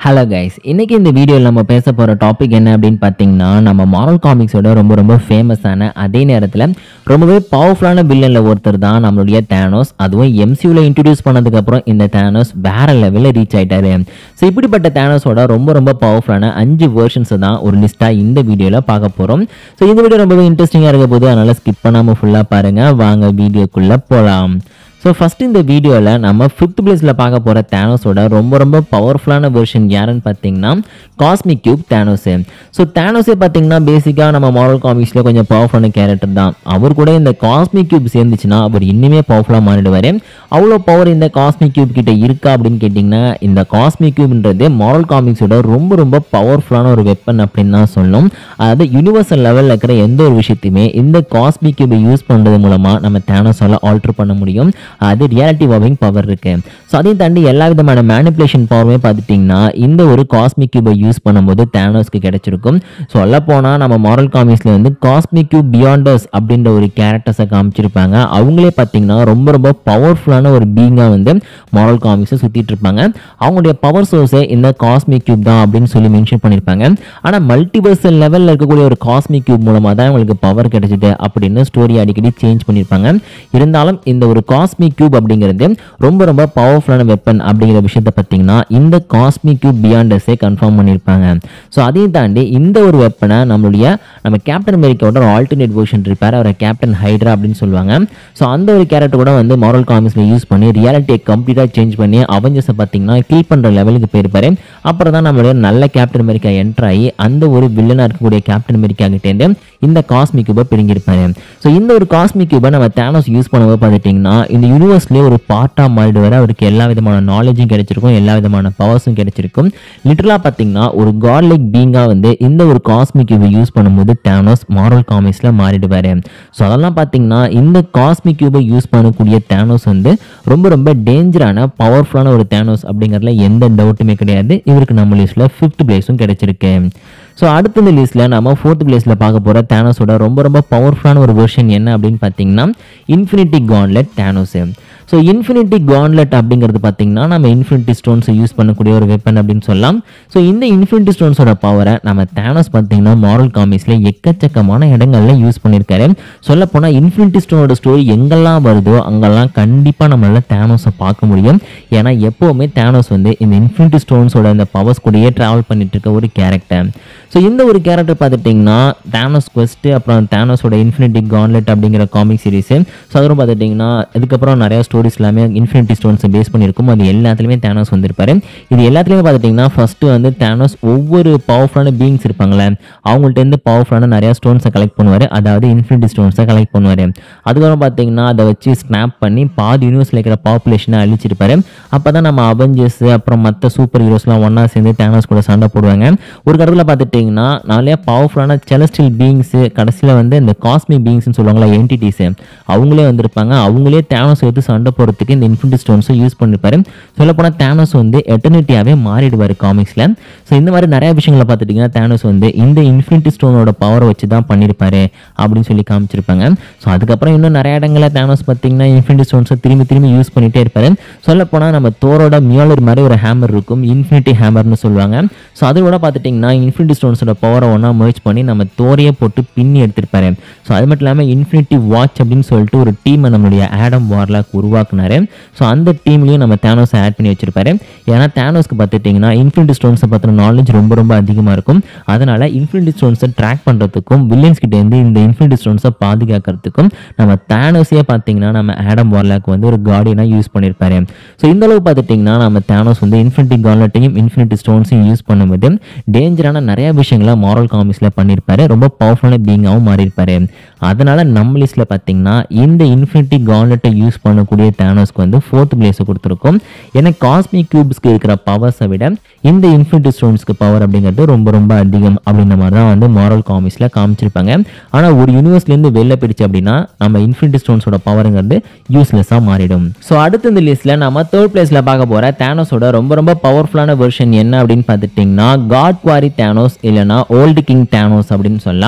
hello guys இன்னைக்கு இந்த வீடியோவில் நம்ம பேச போகிற டாபிக் என்ன அப்படின்னு பார்த்தீங்கன்னா நம்ம மாரல் காமிக்ஸோட ரொம்ப ரொம்ப ஃபேமஸான அதே நேரத்தில் ரொம்பவே பவர்ஃபுல்லான வில்லனில் ஒருத்தர் தான் நம்மளுடைய தேனோஸ் அதுவும் எம்சியூவில் இன்ட்ரடியூஸ் பண்ணதுக்கப்புறம் இந்த தேனோஸ் வேற லெவலில் ரீச் ஆயிட்டாரு ஸோ இப்படிப்பட்ட தேனோஸோட ரொம்ப ரொம்ப பவர்ஃபுல்லான அஞ்சு வேர்ஷன்ஸை தான் ஒரு லிஸ்ட்டாக இந்த வீடியோவில் பார்க்க போகிறோம் ஸோ இந்த வீடியோ ரொம்பவே இன்ட்ரெஸ்டிங்காக இருக்க போது அதனால் ஸ்கிப் பண்ணாமல் ஃபுல்லாக பாருங்கள் வாங்க வீடியோக்குள்ளே போகலாம் ஸோ ஃபஸ்ட் இந்த வீடியோவில் நம்ம ஃபிஃப்த் பிளேஸில் பார்க்க போகிற தேனோஸோட ரொம்ப ரொம்ப பவர்ஃபுல்லான வெர்ஷன் யாருன்னு பார்த்தீங்கன்னா காஸ்மிக் கியூப் தேனோஸு ஸோ தேனோஸே பார்த்தீங்கன்னா பேசிக்காக நம்ம மாரல் காமிக்ஸில் கொஞ்சம் பவர்ஃபுல்லான கேரக்டர் தான் அவர் கூட இந்த காஸ்மிக் கியூப் சேர்ந்துச்சுன்னா அவர் இன்னுமே பவர்ஃபுல்லாக மாறிடுவார் அவ்வளோ பவர் இந்த காஸ்மிக் கியூப் கிட்ட இருக்கா அப்படின்னு கேட்டிங்கன்னா இந்த காஸ்மிக் கியூப்ன்றது மாரல் காமிக்ஸோட ரொம்ப ரொம்ப பவர்ஃபுல்லான ஒரு வெப்பன் அப்படின்னு தான் சொல்லணும் அதாவது யூனிவர்சல் லெவலில் இருக்கிற எந்த ஒரு விஷயத்தையுமே இந்த காஸ்மிக் கியூபை யூஸ் பண்ணுறது மூலமாக நம்ம தேனோஸால் ஆல்டர் பண்ண முடியும் அது ரியாலிட்டி வாவிங் பவர் இருக்கு ஸோ அதையும் தாண்டி எல்லா விதமான மேனிப்புலேஷன் பவருமே பார்த்துட்டிங்கன்னா இந்த ஒரு காஸ்மிக் கியூபை யூஸ் பண்ணும்போது தேனோஸ்க்கு கிடைச்சிருக்கும் சொல்ல போனால் நம்ம மாரல் காமிக்ஸில் வந்து காஸ்மிக் கியூப் பியாண்டர்ஸ் அப்படின்ற ஒரு கேரக்டர்ஸை காமிச்சிருப்பாங்க அவங்களே பார்த்தீங்கன்னா ரொம்ப ரொம்ப பவர்ஃபுல்லான ஒரு பீங்காக வந்து மாரல் காமிக்ஸை சுற்றிட்டு இருப்பாங்க அவங்களுடைய பவர் சோர்ஸே இந்த காஸ்மிக் கியூப் தான் அப்படின்னு சொல்லி மென்ஷன் பண்ணியிருப்பாங்க ஆனால் மல்டிவர்சல் லெவலில் இருக்கக்கூடிய ஒரு காஸ்மிக் கியூப் மூலமாக தான் உங்களுக்கு பவர் கிடைச்சிது அப்படின்னு ஸ்டோரி அடிக்கடி சேஞ்ச் பண்ணியிருப்பாங்க இருந்தாலும் இந்த ஒரு காஸ்மிக் கியூப் அப்படிங்கிறது ரொம்ப ரொம்ப பவர்ஃபுல்லான வெப்பன் அப்படிங்கிற விஷயத்த பார்த்தீங்கன்னா இந்த காஸ்மிக் கியூப் பியாண்டர்ஸே கன்ஃபார்ம் பண்ணியிருப்பாங்க ஸோ அதையும் தாண்டி இந்த ஒரு வெப்பனை நம்மளுடைய நம்ம கேப்டன் அமெரிக்காவோட ஒரு ஆல்டர்னேட் வெர்ஷன் இருப்பார் அவரை கேப்டன் ஹைட்ரா அப்படின்னு சொல்லுவாங்க ஸோ அந்த ஒரு கேரக்டர் கூட வந்து மாரல் காமிக்ஸில் யூஸ் பண்ணி ரியாலிட்டியை கம்ப்ளீட்டாக சேஞ்ச் பண்ணி அவஞ்சஸை பார்த்தீங்கன்னா கில் பண்ணுற லெவலுக்கு போயிருப்பாரு அப்புறம் தான் நம்மளுடைய நல்ல கேப்டன் அமெரிக்கா என்டர் ஆகி அந்த ஒரு வில்லனாக இருக்கக்கூடிய கேப்டன் அமெரிக்கா கிட்டேருந்து இந்த காஸ்மிக் கியூபை பிரிங்கிருப்பாரு ஸோ இந்த ஒரு காஸ்மிக் கியூபை நம்ம தேனோஸ் யூஸ் பண்ணும்போது பார்த்துட்டிங்கன்னா இந்த யூனிவர்ஸ்லேயே ஒரு பார்ட்டாக மாறிடுவார் அவருக்கு எல்லா விதமான நாலேஜும் கிடைச்சிருக்கும் எல்லா விதமான பவர்ஸும் கிடைச்சிருக்கும் லிட்டரலாக பார்த்தீங்கன்னா ஒரு காட் லைக் பீங்காக வந்து இந்த ஒரு காஸ்மிக் கியூபை யூஸ் பண்ணும்போது தேனோஸ் மாரல் காமிக்ஸில் மாறிடுவார் ஸோ அதெல்லாம் பார்த்தீங்கன்னா இந்த காஸ்மிக் கியூபை யூஸ் பண்ணக்கூடிய தேனோஸ் வந்து ரொம்ப ரொம்ப டேஞ்சரான பவர்ஃபுல்லான ஒரு தேனோஸ் அப்படிங்கிறதுல எந்த டவுட்டுமே கிடையாது இவருக்கு நம்ம லிஸ்ட்டில் ஃபிஃப்த் பிளேஸும் கிடைச்சிருக்கு ஸோ அடுத்த இந்த லிஸ்ட்டில் நம்ம ஃபோர்த் பிளேஸில் பார்க்க போகிற தேனோஸோட ரொம்ப ரொம்ப பவர்ஃபுல்லான ஒரு வெர்ஷன் என்ன அப்படின்னு பார்த்தீங்கன்னா infinity gauntlet Thanos so infinity gauntlet அப்படிங்கிறது பார்த்தீங்கன்னா நம்ம இன்ஃபினிட்டி ஸ்டோன்ஸை யூஸ் பண்ணக்கூடிய ஒரு வெப்பன் அப்படின்னு சொல்லலாம் ஸோ இந்த இன்ஃபினிட்டி ஸ்டோன்ஸோட பவரை நம்ம தேனோஸ் பார்த்தீங்கன்னா மாரல் காமிக்ஸில் எக்கச்சக்கமான இடங்கள்ல யூஸ் பண்ணியிருக்காரு சொல்லப்போனால் இன்ஃபினிட்டி ஸ்டோனோட ஸ்டோரி எங்கெல்லாம் வருதோ அங்கெல்லாம் கண்டிப்பாக நம்மளால தேனோஸை பார்க்க முடியும் ஏன்னா எப்போவுமே தேனோஸ் வந்து இந்த இன்ஃபினிட்டி ஸ்டோன்ஸோட இந்த பவர்ஸ் கூடயே ட்ராவல் பண்ணிட்டு இருக்க ஒரு கேரக்டர் ஸோ இந்த ஒரு கேரக்டர் பார்த்துட்டிங்கன்னா தேனோஸ் குவெஸ்ட் அப்புறம் தேனோஸோட இன்ஃபினிட்டி கான்லெட் அப்படிங்கிற காமிக் சீரிஸு ஸோ அதுவும் பார்த்துட்டிங்கன்னா அதுக்கப்புறம் நிறையா ஸ்டோரிஸ் எல்லாமே இன்ஃபினிட்டி ஸ்டோன்ஸை பேஸ் பண்ணியிருக்கும் அது எல்லாத்துலேயுமே தேனோஸ் வந்திருப்பாரு இது எல்லாத்துலேயுமே பார்த்துட்டிங்கன்னா ஃபஸ்ட்டு வந்து தேனோஸ் ஒவ்வொரு பவர்ஃபுல்லான பீயிங்ஸ் இருப்பாங்களே அவங்கள்ட்டேருந்து பவர்ஃபுல்லான நிறையா ஸ்டோன்ஸை கலெக்ட் பண்ணுவார் அதாவது இன்ஃபினிட்டி ஸ்டோன்ஸை கலெக்ட் பண்ணுவார் அதுக்கப்புறம் பார்த்தீங்கன்னா அதை வச்சு ஸ்னாப் பண்ணி பாதி யூனிவர்ஸில் இருக்கிற பாப்புலேஷனை அழிச்சிருப்பாரு அப்போ தான் நம்ம அவெஞ்சர்ஸ் அப்புறம் மற்ற சூப்பர் ஹீரோஸ்லாம் ஒன்றா சேர்ந்து தேனோஸ் கூட சண்டை போடுவாங்க ஒரு கடத்தில் பார்த்துட்டிங்கன்னா நிறைய பவர்ஃபுல்லான செலஸ்டியல் பீயிங்ஸு கடைசியில் வந்து இந்த காஸ்மிக் பீயிங்ஸ்னு சொல்லுவாங்களா என்டிட்டிஸு அவங்களே வந்திருப்பாங்க அவங்களே தேனோஸ் எடுத்து சண்டை போகிறதுக்கு இந்த இன்ஃபினிட்டி ஸ்டோன்ஸை யூஸ் பண்ணிருப்பாரு சொல்லப்போனால் தேனோஸ் வந்து எட்டர்னிட்டியாகவே மாறிடுவார் காமிக்ஸில் ஸோ இந்த மாதிரி நிறைய விஷயங்களை பார்த்துட்டிங்கன்னா தேனோஸ் வந்து இந்த இன்ஃபினிட்டி ஸ்டோனோட பவரை வச்சு தான் பண்ணியிருப்பாரு அப்படின்னு சொல்லி காமிச்சிருப்பாங்க ஸோ அதுக்கப்புறம் இன்னும் நிறைய இடங்களில் தேனோஸ் பார்த்தீங்கன்னா இன்ஃபினிட்டி ஸ்டோன்ஸை திரும்பி திரும்பி யூஸ் பண்ணிகிட்டே இருப்பாரு சொல்லப்போனால் நம்ம தோரோட மியோலர் மாதிரி ஒரு ஹேமர் இருக்கும் இன்ஃபினிட்டி ஹேமர்னு சொல்லுவாங்க ஸோ அதோட பார்த்துட்டிங்கன்னா இன்ஃபினிட்டி ஸ்டோன்ஸோட பவரை ஒன்றா merge பண்ணி நம்ம தோரையே போட்டு பின்னி எடுத்திருப்பாரு ஸோ அது மட்டும் இல்லாமல் இன்ஃபினிட்டி வாட்ச் அப்படின்னு சொல்லிட்டு ஒரு டீமை நம்மளுடைய ஆடம் வார்லாக் உருவாக்குனாரு ஸோ அந்த டீம்லையும் நம்ம தேனோஸை ஆட் பண்ணி வச்சிருப்பாரு ஏன்னா தேனோஸ்க்கு பார்த்துட்டிங்கன்னா இன்ஃபினிட்டி ஸ்டோன்ஸை பற்றின நாலேஜ் ரொம்ப ரொம்ப அதிகமாக இருக்கும் அதனால் இன்ஃபினிட்டி ஸ்டோன்ஸை ட்ராக் பண்ணுறதுக்கும் வில்லியன்ஸ் கிட்டேருந்து இந்த இன்ஃபினிட்டி ஸ்டோன்ஸை பாதுகாக்கிறதுக்கும் நம்ம தேனோஸே பார்த்தீங்கன்னா நம்ம ஆடம் வார்லாக் வந்து ஒரு கார்டியனாக யூஸ் பண்ணியிருப்பாரு ஸோ இந்த அளவு பார்த்துட்டிங்கன்னா நம்ம தேனோஸ் வந்து இன்ஃபினிட்டி கார்லெட்டையும் இன்ஃபினிட்டி ஸ்டோன்ஸையும் யூஸ் பண்ணும்போது டேஞ்சரான நிறைய விஷயங்களை மாரல் காமிக்ஸில் பண்ணியிருப்பாரு ரொம்ப பவர்ஃபுல்லான பீங்காகவும் மாறியிருப்பாரு அதனால நம்ம லிஸ்ட்டில் பார்த்தீங்கன்னா இந்த இன்ஃபினிட்டி கான்லெட்டை யூஸ் பண்ணக்கூடிய தேனோஸ்க்கு வந்து ஃபோர்த் பிளேஸை கொடுத்துருக்கோம் ஏன்னா காஸ்மிக் கியூப்ஸ்க்கு இருக்கிற பவர்ஸை விட இந்த இன்ஃபினிட்டி ஸ்டோன்ஸ்க்கு பவர் அப்படிங்கிறது ரொம்ப ரொம்ப அதிகம் அப்படின்ற மாதிரி தான் வந்து மாரல் காமிக்ஸில் காமிச்சிருப்பாங்க ஆனால் ஒரு யூனிவர்ஸ்லேருந்து வெளில போயிடுச்சு அப்படின்னா நம்ம இன்ஃபினிட்டி ஸ்டோன்ஸோட பவருங்கிறது யூஸ்லெஸ்ஸாக மாறிடும் ஸோ அடுத்த இந்த லிஸ்ட்டில் நம்ம தேர்ட் பிளேஸில் பார்க்க போகிற தேனோஸோட ரொம்ப ரொம்ப பவர்ஃபுல்லான வெர்ஷன் என்ன அப்படின்னு பார்த்துட்டிங்கன்னா காட் குவாரி தேனோஸ் இல்லைனா ஓல்டு கிங் தேனோஸ் அப்படின்னு சொல்லலாம்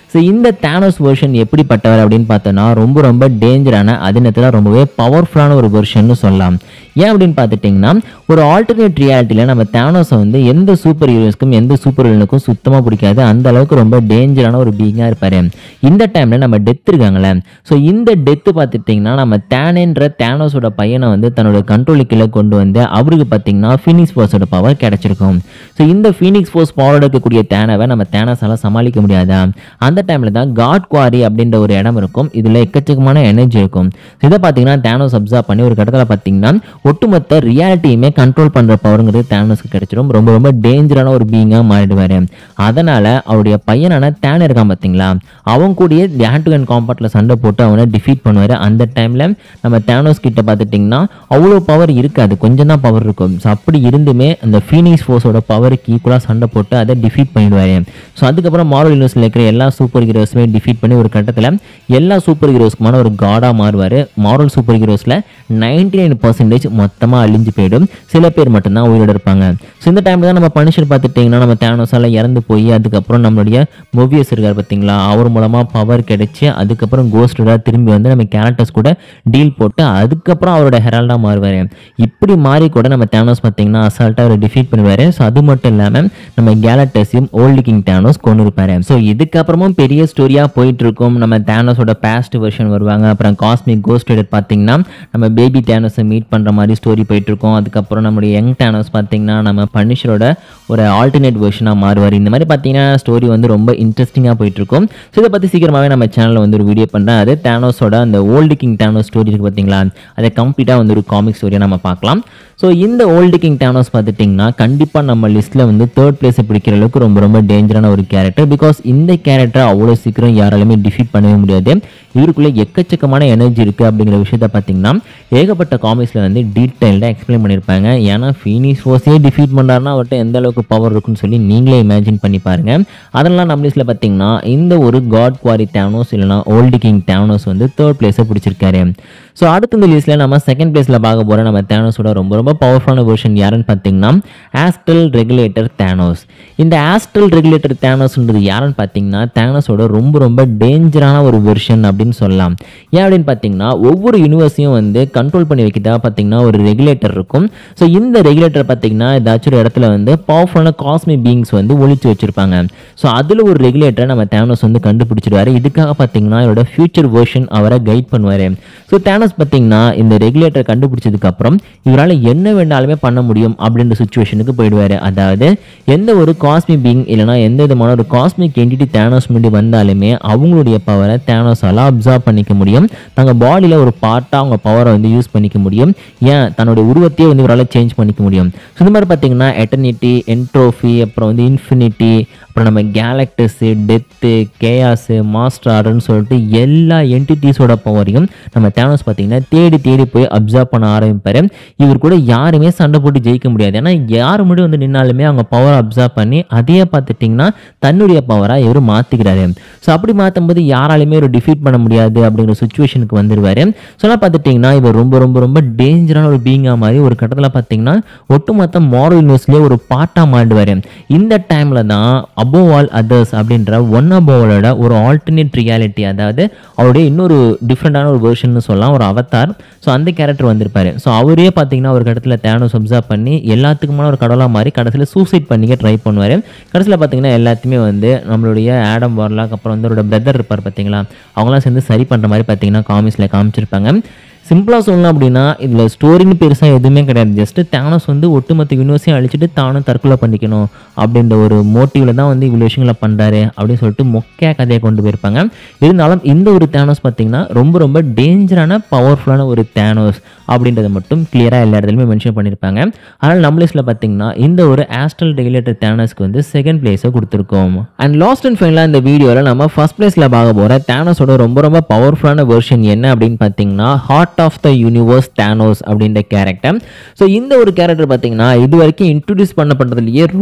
ஸோ இந்த தேனோஸ் வெர்ஷன் எப்படிப்பட்டவர் அப்படின்னு பார்த்தோன்னா ரொம்ப ரொம்ப டேஞ்சரான அதே நேரத்தில் ரொம்பவே பவர்ஃபுல்லான ஒரு வெர்ஷன் சொல்லலாம் ஏன் அப்படின்னு பார்த்துட்டிங்கன்னா ஒரு ஆல்டர்னேட் ரியாலிட்டியில் நம்ம தேனோஸை வந்து எந்த சூப்பர் ஹீரோஸ்க்கும் எந்த சூப்பர் வில்லனுக்கும் சுத்தமாக பிடிக்காது அந்த அளவுக்கு ரொம்ப டேஞ்சரான ஒரு பீயிங்காக இருப்பார் இந்த டைமில் நம்ம டெத் இருக்காங்களே ஸோ இந்த டெத்து பார்த்துட்டிங்கன்னா நம்ம தேனேன்ற தேனோஸோட பையனை வந்து தன்னோட கண்ட்ரோலுக்குள்ளே கொண்டு வந்து அவருக்கு பார்த்தீங்கன்னா ஃபீனிக்ஸ் ஃபோர்ஸோட பவர் கிடைச்சிருக்கும் ஸோ இந்த ஃபீனிக்ஸ் ஃபோர்ஸ் பவர் இருக்கக்கூடிய தேனவை நம்ம தேனஸால் சமாளிக்க முடியாதா அந்த டைமில் தான் காட் குவாரி அப்படின்ற ஒரு இடம் இருக்கும் இதில் எக்கச்சக்கமான எனர்ஜி இருக்கும் So இதை பார்த்தீங்கன்னா தேனோஸ் அப்சர்வ் பண்ணி ஒரு கட்டத்தில் பார்த்தீங்கன்னா ஒட்டுமொத்த ரியாலிட்டியுமே கண்ட்ரோல் பண்ணுற பவருங்கிறது தேனோஸ்க்கு கிடைச்சிரும் ரொம்ப ரொம்ப டேஞ்சரான ஒரு பீயிங்காக மாறிடுவார் அதனால் அவருடைய பையனான தேன் இருக்கான் பார்த்தீங்களா அவன் கூடயே ஹேண்ட் டு ஹேண்ட் காம்பேக்டில் சண்டை போட்டு அவனை டிஃபீட் பண்ணுவார் அந்த டைமில் நம்ம தேனோஸ் கிட்ட பார்த்துட்டிங்கன்னா அவ்வளோ பவர் இருக்காது கொஞ்சம் தான் பவர் இருக்கும் ஸோ அப்படி இருந்துமே அந்த ஃபீனிக்ஸ் ஃபோர்ஸோட பவருக்கு ஈக்குவலாக சண்டை போட்டு அதை டிஃபீட் பண்ணிடுவார் ஸோ அதுக்கப்புறம் மாரல் யூனிவர்ஸில் இருக்கிற எல்லா சூப்பர் ஹீரோஸுமே டிஃபீட் பண்ணி ஒரு கட்டத்தில் எல்லா சூப்பர் ஹீரோஸ்க்குமான ஒரு காடாக மாறுவார் மாரல் சூப்பர் ஹீரோஸில் நைன்டி நைன் பர்சன்டேஜ் மொத்தமாக அழிஞ்சு போயிடும் சில பேர் மட்டும்தான் உயிரோட இருப்பாங்க ஸோ இந்த டைமில் தான் நம்ம பனிஷர் பார்த்துட்டிங்கன்னா நம்ம தேனோஸால் இறந்து போய் அதுக்கப்புறம் நம்மளுடைய மூவியஸ் இருக்கார் பார்த்தீங்களா அவர் மூலமாக பவர் கிடைச்சி அதுக்கப்புறம் கோஸ்டடாக திரும்பி வந்து நம்ம கேரக்டர்ஸ் கூட டீல் போட்டு அதுக்கப்புறம் அவரோட ஹெரால்டாக மாறுவார் இப்படி மாறி கூட நம்ம தேனோஸ் பார்த்தீங்கன்னா அசால்ட்டாக அவர் டிஃபீட் பண்ணுவார் ஸோ அது மட்டும் இல்லாமல் நம்ம கேலக்டஸையும் ஓல்டு கிங் தேனோஸ் கொண்டு இருப்பார் ஸோ இதுக்கப்புறமும் பெரிய ஸ்டோரியாக போயிட்டு இருக்கும் நம்ம தேனோஸோட பாஸ்ட் வெர்ஷன் வருவாங்க அப்புறம் காஸ்மிக் கோஸ்ட் ரைடர் பார்த்தீங்கன்னா நம்ம பேபி தேனோஸை மீட் பண்ணுற மாதிரி ஸ்டோரி போயிட்டு இருக்கும் அதுக்கப்புறம் நம்மளுடைய யங் தேனோஸ் பார்த்தீங்கன்னா நம்ம பனிஷரோட ஒரு ஆல்டர்னேட் வெர்ஷனாக மாறுவார் இந்த மாதிரி பார்த்தீங்கன்னா ஸ்டோரி வந்து ரொம்ப இன்ட்ரெஸ்டிங்காக போயிட்டு இருக்கும் ஸோ இதை பற்றி சீக்கிரமாகவே நம்ம சேனலில் வந்து ஒரு வீடியோ பண்ணுறேன் அது தேனோஸோட அந்த ஓல்டு கிங் தேனோஸ் ஸ்டோரி இருக்குது பார்த்தீங்களா அதை கம்ப்ளீட்டாக வந்து ஒரு காமிக் ஸ்டோரியை நம்ம பார்க்கலாம் ஸோ இந்த ஓல்டு கிங் தேனோஸ் பார்த்துட்டிங்கன்னா கண்டிப்பாக நம்ம லிஸ்ட்டில் வந்து தேர்ட் பிளேஸை பிடிக்கிற அளவுக்கு ரொம்ப ரொம்ப டேஞ்சரான ஒரு கேரக்டர் பிகாஸ் இந்த கேரக்டர் அவ்வளோ சீக்கிரம் யாராலுமே டிஃபீட் பண்ணவே முடியாது இவருக்குள்ளே எக்கச்சக்கமான எனர்ஜி இருக்குது அப்படிங்கிற விஷயத்த பார்த்தீங்கன்னா ஏகப்பட்ட காமிக்ஸில் வந்து டீட்டெயில்டாக எக்ஸ்பிளைன் பண்ணியிருப்பாங்க ஏன்னா ஃபீனிஸ் ஃபோர்ஸே டிஃபீட் பண்ணுறாருன்னா அவர்கிட்ட எந்த அளவுக்கு பவர் இருக்குன்னு சொல்லி நீங்களே இமேஜின் பண்ணி பாருங்க அதெல்லாம் நம்ம லிஸ்ட்டில் பார்த்தீங்கன்னா இந்த ஒரு காட் குவாரி தேனோஸ் இல்லைனா ஓல்டு கிங் தேனோஸ் வந்து தேர்ட் பிளேஸை பிடிச்சிருக்காரு ஸோ அடுத்த இந்த லிஸ்ட்டில் நம்ம செகண்ட் பிளேஸில் பார்க்க போகிற நம்ம தேனோஸோட ரொம்ப ரொம்ப பவர்ஃபுல்லான வெர்ஷன் யாருன்னு பார்த்தீங்கன்னா ஆஸ்ட்ரல் ரெகுலேட்டர் தேனோஸ் இந்த ஆஸ்ட்ரல் ரெகுலேட்டர் தேனோஸ்ன்றது யாருன்னு பார்த்தீங்கன்னா தேனோஸோட ரொம்ப ரொம்ப டேஞ்சரான ஒரு வெர்ஷன் அப்படின்னு சொல்லலாம் ஏன் அப்படின்னு பார்த்தீங்கன்னா ஒவ்வொரு யூனிவர்ஸையும் வந்து கண்ட்ரோல் பண்ணி வைக்கிறதா பார்த்தீங்கன்னா ஒரு ரெகுலேட்டர் இருக்கும் ஸோ இந்த ரெகுலேட்டர் பார்த்தீங்கன்னா ஏதாச்சும் ஒரு இடத்துல வந்து பவர்ஃபுல்லான காஸ்மிக் பீயிங்ஸ் வந்து ஒழிச்சு வச்சிருப்பாங்க ஸோ அதில் ஒரு ரெகுலேட்டரை நம்ம தேனோஸ் வந்து கண்டுபிடிச்சிருவாரு இதுக்காக பார்த்தீங்கன்னா இவரோட ஃபியூச்சர் வெர்ஷன் அவரை கைட் பண்ணுவார் ஸோ தேனோஸ் பார்த்தீங்கன்னா இந்த ரெகுலேட்டர் கண்டுபிடிச்சதுக்கு அப்புறம் இவரால் என்ன வேணாலுமே பண்ண முடியும் அப்படின்ற சுச்சுவேஷனுக்கு போயிடுவார் அதாவது எந்த ஒரு காஸ்மிக் பீங் இல்லைனா எந்த விதமான ஒரு காஸ்மிக் என்டிட்டி தேனோஸ் முன்னாடி வந்தாலுமே அவங்களுடைய பவரை தேனோஸால் அப்சர்வ் பண்ணிக்க முடியும் தங்கள் பாடியில் ஒரு பார்ட்டாக அவங்க பவரை வந்து யூஸ் பண்ணிக்க முடியும் ஏன் தன்னுடைய உருவத்தையே வந்து இவரால் சேஞ்ச் பண்ணிக்க முடியும் ஸோ இந்த மாதிரி பார்த்தீங்கன்னா எட்டர்னிட்டி என்ட்ரோஃபி அப்புறம் வந்து இன்ஃபினிட்டி அப்புறம் நம்ம கேலக்டஸு டெத்து கேயாஸு மாஸ்டர் ஆர்டர்னு சொல்லிட்டு எல்லா என்டிட்டிஸோட பவரையும் நம்ம தேனோஸ் பார்த்தீங்கன்னா தேடி தேடி போய் அப்சர்வ் பண்ண ஆரம்பிப்பார் இவர் கூட யாருமே சண்டை போட்டு ஜெயிக்க முடியாது ஏன்னா யார் முன்னாடி வந்து நின்னாலுமே அவங்க பவரை அப்சர்வ் பண்ணி அதையே பார்த்துட்டிங்கன்னா தன்னுடைய பவராக இவர் மாற்றிக்கிறாரு ஸோ அப்படி மாற்றும் போது யாராலையுமே ஒரு டிஃபீட் பண்ண முடியாது அப்படிங்கிற சுச்சுவேஷனுக்கு வந்துடுவார் ஸோ எல்லாம் பார்த்துட்டிங்கன்னா இவர் ரொம்ப ரொம்ப ரொம்ப டேஞ்சரான ஒரு பீங்காக மாதிரி ஒரு கட்டத்தில் பார்த்தீங்கன்னா ஒட்டுமொத்த மாரல் யூனிவர்ஸ்லேயே ஒரு பாட்டாக மாட்டுவார் இந்த டைமில் தான் அபோவ் ஆல் அதர்ஸ் அப்படின்ற ஒன் அபோவலோட ஒரு ஆல்டர்னேட் ரியாலிட்டி அதாவது அவருடைய இன்னொரு டிஃப்ரெண்டான ஒரு வெர்ஷன் சொல்லலாம் ஒரு அவதார் ஸோ அந்த கேரக்டர் வந்திருப்பாரு ஸோ அவரே பார்த்தீங்கன்னா ஒரு இடத்துல தேனோஸ் அப்சர்வ் பண்ணி எல்லாத்துக்குமான ஒரு கடவுளாக மாதிரி கடைசியில் சூசைட் பண்ணிக்க ட்ரை பண்ணுவார் கடைசியில் பார்த்தீங்கன்னா எல்லாத்தையுமே வந்து நம்மளுடைய ஆடம் வார்லாக் அப்புறம் வந்து அவரோட பிரதர் இருப்பார் பார்த்தீங்களா அவங்களாம் சேர்ந்து சரி பண்ணுற மாதிரி பார்த்தீங்கன்னா காமிக்ஸில் காமிச்சிருப்பாங்க சிம்பிளாக சொல்லணும் அப்படின்னா இதில் ஸ்டோரின்னு பெருசாக எதுவுமே கிடையாது ஜஸ்ட்டு தேனோஸ் வந்து ஒட்டுமொத்த யூனிவர்ஸையும் அழிச்சிட்டு தானும் தற்கொலை பண்ணிக்கணும் அப்படின்ற ஒரு மோட்டிவில் தான் வந்து இவ்வளோ விஷயங்களை பண்ணுறாரு அப்படின்னு சொல்லிட்டு மொக்கையாக கதையை கொண்டு போயிருப்பாங்க இருந்தாலும் இந்த ஒரு தேனோஸ் பார்த்தீங்கன்னா ரொம்ப ரொம்ப டேஞ்சரான பவர்ஃபுல்லான ஒரு தேனோஸ் அப்படின்றத மட்டும் கிளியராக எல்லா இடத்துலையுமே மென்ஷன் பண்ணியிருப்பாங்க அதனால் நம்ம லிஸ்ட்டில் பார்த்தீங்கன்னா இந்த ஒரு ஆஸ்ட்ரல் ரெகுலேட்டர் தேனோஸ்க்கு வந்து செகண்ட் பிளேஸை கொடுத்துருக்கோம் அண்ட் லாஸ்ட் அண்ட் ஃபைனலாக இந்த வீடியோவில் நம்ம ஃபர்ஸ்ட் பிளேஸில் பார்க்க போகிற தேனோஸோட ரொம்ப ரொம்ப பவர்ஃபுல்லான வெர்ஷன் என்ன அப்படின்னு பார்த்தீங்கன்னா heart of the universe Thanos அப்படின்ற கேரக்டர் ஸோ இந்த ஒரு கேரக்டர் பார்த்தீங்கன்னா இது வரைக்கும் இன்ட்ரடியூஸ் பண்ணப்பட்டதுலேயே ரொம்ப ரொம்ப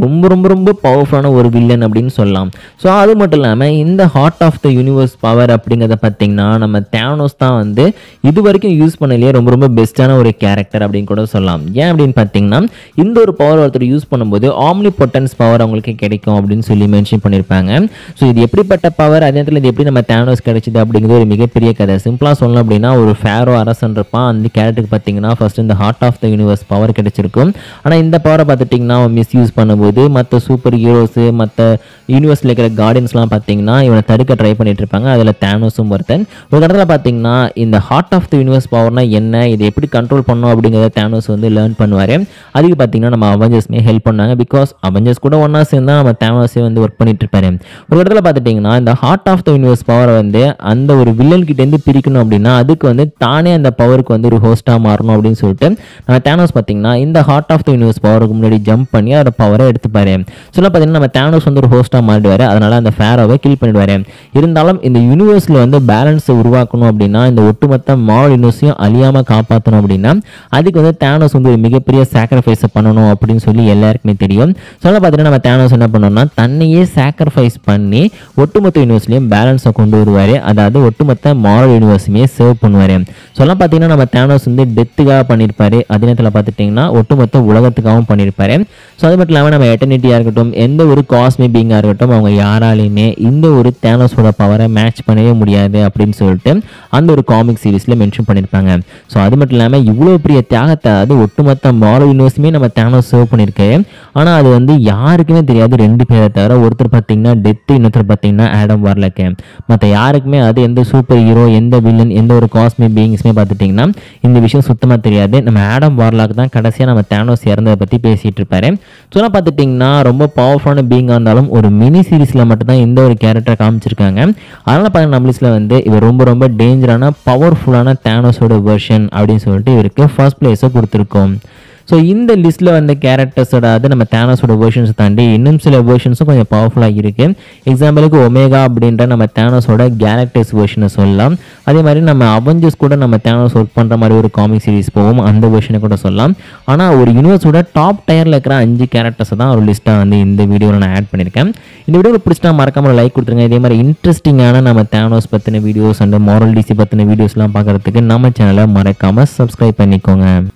ரொம்ப ரொம்ப பவர்ஃபுல்லான ஒரு வில்லன் அப்படின்னு சொல்லலாம் ஸோ அது மட்டும் இல்லாமல் இந்த heart of the universe power அப்படிங்கிறத பார்த்தீங்கன்னா நம்ம தேனோஸ் தான் வந்து இது வரைக்கும் யூஸ் பண்ணலையே ரொம்ப ரொம்ப பெஸ்ட்டான ஒரு கேரக்டர் அப்படின்னு கூட சொல்லலாம் ஏன் அப்படின்னு பார்த்தீங்கன்னா இந்த ஒரு பவர் ஒருத்தர் யூஸ் பண்ணும்போது ஆம்னி பொட்டன்ஸ் பவர் அவங்களுக்கு கிடைக்கும் அப்படின்னு சொல்லி மென்ஷன் பண்ணியிருப்பாங்க ஸோ இது எப்படிப்பட்ட பவர் அதே நேரத்தில் இது எப்படி நம்ம தேனோஸ் கிடைச்சிது அப்படிங்கிறது ஒரு மிகப்பெரிய கதை சிம்பிளாக சொல்லணும் அப்படின்னா ஒரு ஃபேரோ அரசன் இருப்பான் அந்த கேரக்டருக்கு பார்த்தீங்கன்னா ஃபர்ஸ்ட் இந்த heart of the universe power கிடைச்சிருக்கும் ஆனால் இந்த பவரை பார்த்துட்டிங்கன்னா அவன் மிஸ்யூஸ் பண்ணும்போது மற்ற சூப்பர் ஹீரோஸு மற்ற யூனிவர்ஸில் இருக்கிற கார்டியன்ஸ்லாம் பார்த்தீங்கன்னா இவனை தடுக்க ட்ரை பண்ணிட்டு இருப்பாங்க அதில் தேனோஸும் ஒருத்தன் ஒரு இடத்துல பார்த்தீங்கன்னா இந்த ஹார்ட் ஆஃப் த யூனிவர்ஸ் பவர்னா என்ன இதை எப்படி கண்ட்ரோல் பண்ணும் அப்படிங்கிறத தேனோஸ் வந்து லேர்ன் பண்ணுவார் அதுக்கு பார்த்தீங்கன்னா நம்ம அவெஞ்சர்ஸ்மே ஹெல்ப் பண்ணாங்க பிகாஸ் அவெஞ்சர்ஸ் கூட ஒன்றா சேர்ந்து தான் நம்ம தேனோஸே வந்து ஒர்க் பண்ணிட்டு இருப்பாரு ஒரு இடத்துல பார்த்துட்டிங்கன்னா இந்த ஹார்ட் ஆஃப் த யூனிவர்ஸ் பவரை வந்து அந்த ஒரு வில்லன் கிட்டேருந்து பிரிக்கணும் அப்படின்னா அதுக்கு வந்து தானே அந்த பவருக்கு வந்து ஒரு ஹோஸ்ட்டாக மாறணும் அப்படின்னு சொல்லிட்டு நம்ம தேனோஸ் பார்த்தீங்கன்னா இந்த ஹார்ட் ஆஃப் த யூனிவர்ஸ் பவருக்கு முன்னாடி ஜம்ப் பண்ணி அதோட பவரை எடுத்துப்பாரு சொல்ல பார்த்தீங்கன்னா நம்ம தேனோஸ் வந்து ஒரு ஹோஸ்ட்டாக மாறிடுவார் அதனால அந்த ஃபேரோவை கில் பண்ணிடுவார் இருந்தாலும் இந்த யூனிவர்ஸில் வந்து பேலன்ஸை உருவாக்கணும் அப்படின்னா இந்த ஒட்டுமொத்த மால் யூனிவர்ஸையும் அழியாமல் காப்பாற்றணும் அப்படின்னா அதுக்கு வந்து தேனோஸ் வந்து ஒரு மிகப்பெரிய சாக்ரிஃபைஸை பண்ணணும் அப்படின்னு சொல்லி எல்லாருக்குமே தெரியும் சொல்ல பார்த்தீங்கன்னா நம்ம தேனோஸ் என்ன பண்ணோம்னா தன்னையே சாக்ரிஃபைஸ் பண்ணி ஒட்டுமொத்த யூனிவர்ஸ்லையும் பேலன்ஸை கொண்டு வருவார் அதாவது ஒட்டுமொத்த மாரல் யூனிவர்ஸுமே சேவ் பண்ணுவார் சொல்ல பார்த்தீங்கன்னா நம்ம தேனோஸ் வந்து டெத்துக்காக பண்ணியிருப்பாரு அதே நேரத்தில் பார்த்துட்டிங்கன்னா ஒட்டுமொத்த உலகத்துக்காகவும் பண்ணியிருப்பாரு ஸோ அது மட்டும் இல்லாமல் நம்ம எட்டர்னிட்டியாக இருக்கட்டும் எந்த ஒரு காஸ்மி பீங்காக இருக்கட்டும் அவங்க யாராலையுமே இந்த ஒரு தேனோஸோட பவரை மேட்ச் பண்ணவே முடியாது அப்படின்னு சொல்லிட்டு அந்த ஒரு காமிக் சீரீஸில் மென்ஷன் பண்ணியிருப்பாங்க ஸோ அது மட்டும் இல்லாமல் இவ்வளோ பெரிய தியாகத்தை அது ஒட்டுமொத்த மாரல் யூனிவர்ஸுமே நம்ம தேனோஸ் சேவ் பண்ணியிருக்கு ஆனால் அது வந்து யாருக்குமே தெரியாது ரெண்டு பேரை தவிர ஒருத்தர் பார்த்தீங்கன்னா டெத்து இன்னொருத்தர் பார்த்தீங்கன்னா ஆடம் வார்லக்கு மற்ற யாருக்குமே அது எந்த சூப்பர் ஹீரோ எந்த வில்லன் எந்த ஒரு காஸ்மி பீயிங்ஸுமே பார்த்துட்டிங்கன்னா இந்த விஷயம் சுத்தமாக தெரியாது நம்ம ஆடம் வார்லாக் தான் கடைசியாக நம்ம தேனோஸ் இறந்ததை பற்றி பேசிகிட்டு இருப்பாரு சொன்னால் பார்த்துட்டிங்கன்னா ரொம்ப பவர்ஃபுல்லான பீங்காக இருந்தாலும் ஒரு மினி சீரிஸில் மட்டும்தான் இந்த ஒரு கேரக்டரை காமிச்சிருக்காங்க அதனால் பார்த்தீங்கன்னா நம்ம லிஸ்ட்டில் வந்து இவர் ரொம்ப ரொம்ப டேஞ்சரான பவர்ஃபுல்லான தேனோஸோட வெர்ஷன் அப்படின்னு சொல்லிட்டு இவருக்கு ஃபர்ஸ்ட் பிளேஸை கொடுத்துருக்கோம் ஸோ இந்த லிஸ்ட்டில் வந்த கேரக்டர்ஸோட அது நம்ம தேனோஸோட வேர்ஷன்ஸ் தாண்டி இன்னும் சில வேர்ஷன்ஸும் கொஞ்சம் பவர்ஃபுல்லாக இருக்குது எக்ஸாம்பிளுக்கு ஒமேகா அப்படின்ற நம்ம தேனோஸோட கேரக்டர்ஸ் வேர்ஷனை சொல்லலாம் அதே மாதிரி நம்ம அவெஞ்சர்ஸ் கூட நம்ம தேனோஸ் ஒர்க் பண்ணுற மாதிரி ஒரு காமிக் சீரிஸ் போவோம் அந்த வேர்ஷனை கூட சொல்லலாம் ஆனால் ஒரு யூனிவர்ஸோட டாப் டயரில் இருக்கிற அஞ்சு கேரக்டர்ஸை தான் ஒரு லிஸ்ட்டாக வந்து இந்த வீடியோவில் நான் ஆட் பண்ணியிருக்கேன் இந்த வீடியோவில் பிடிச்சிட்டா மறக்காம லைக் கொடுத்துருங்க இதே மாதிரி இன்ட்ரெஸ்டிங்கான நம்ம தேனோஸ் பற்றின வீடியோஸ் அண்ட் மாரல் டிசி பற்றின வீடியோஸ்லாம் பார்க்குறதுக்கு நம்ம சேனலை மறக்காமல் சப்ஸ்கிரைப் பண்ணிக்கோங்க